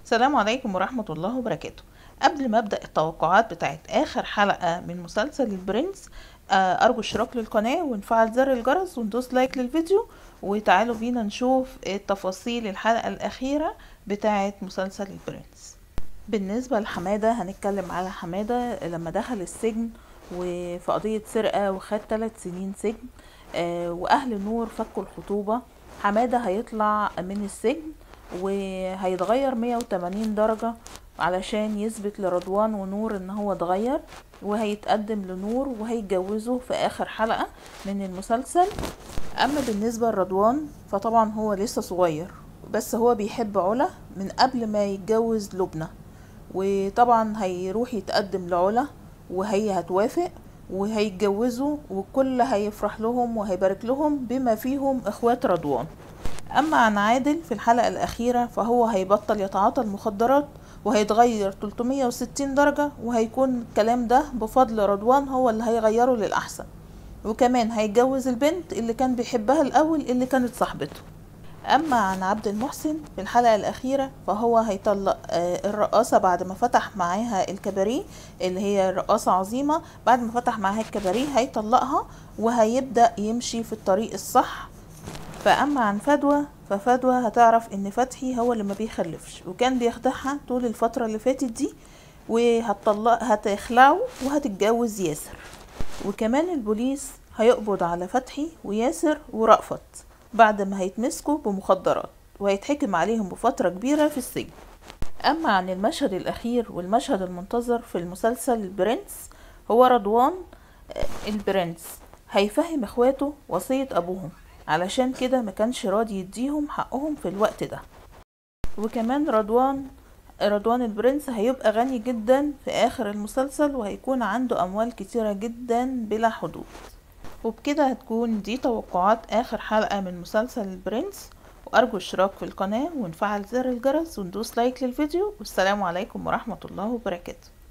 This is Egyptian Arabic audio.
السلام عليكم ورحمة الله وبركاته قبل ما أبدأ التوقعات بتاعت آخر حلقة من مسلسل البرنس آه، أرجو الاشتراك للقناة ونفعل زر الجرس وندوس لايك للفيديو وتعالوا بينا نشوف التفاصيل الحلقة الأخيرة بتاعت مسلسل البرنس بالنسبة لحمادة هنتكلم على حمادة لما دخل السجن وفي قضية سرقة وخد ثلاث سنين سجن آه، وأهل نور فكوا الخطوبة حمادة هيطلع من السجن وهيتغير 180 درجة علشان يثبت لرضوان ونور ان هو اتغير وهيتقدم لنور وهيتجوزوا في اخر حلقة من المسلسل اما بالنسبة لرضوان فطبعا هو لسه صغير بس هو بيحب علا من قبل ما يتجوز لبنى وطبعا هيروح يتقدم لعلا وهي هتوافق وهيتجوزوا والكل هيفرح لهم وهيبارك لهم بما فيهم اخوات رضوان اما عن عادل في الحلقة الاخيرة فهو هيبطل يتعاطى المخدرات وهيتغير 360 درجة وهيكون الكلام ده بفضل رضوان هو اللي هيغيره للأحسن وكمان هيتجوز البنت اللي كان بيحبها الأول اللي كانت صاحبته أما عن عبد المحسن في الحلقة الأخيرة فهو هيطلق آه، الرقاصة بعد ما فتح معاها الكباريه اللي هي رقاصة عظيمة بعد ما فتح معاها الكباريه هيطلقها وهيبدأ يمشي في الطريق الصح فأما عن فدوى ففدوى هتعرف إن فتحي هو اللي ما بيخلفش وكان بيخدعها طول الفترة اللي فاتت دي وهتطلق هتخلعه وهتتجوز ياسر وكمان البوليس هيقبض على فتحي وياسر ورأفت بعد ما هيتمسكوا بمخدرات وهيتحكم عليهم بفترة كبيرة في السجن أما عن المشهد الأخير والمشهد المنتظر في المسلسل البرنس هو رضوان آه، البرنس هيفهم اخواته وصية أبوهم علشان كده ما كانش راضي يديهم حقهم في الوقت ده وكمان رضوان رضوان البرنس هيبقى غني جدا في آخر المسلسل وهيكون عنده أموال كتيرة جدا بلا حدود وبكده هتكون دي توقعات آخر حلقة من مسلسل البرنس وأرجو الاشتراك في القناة ونفعل زر الجرس وندوس لايك للفيديو والسلام عليكم ورحمة الله وبركاته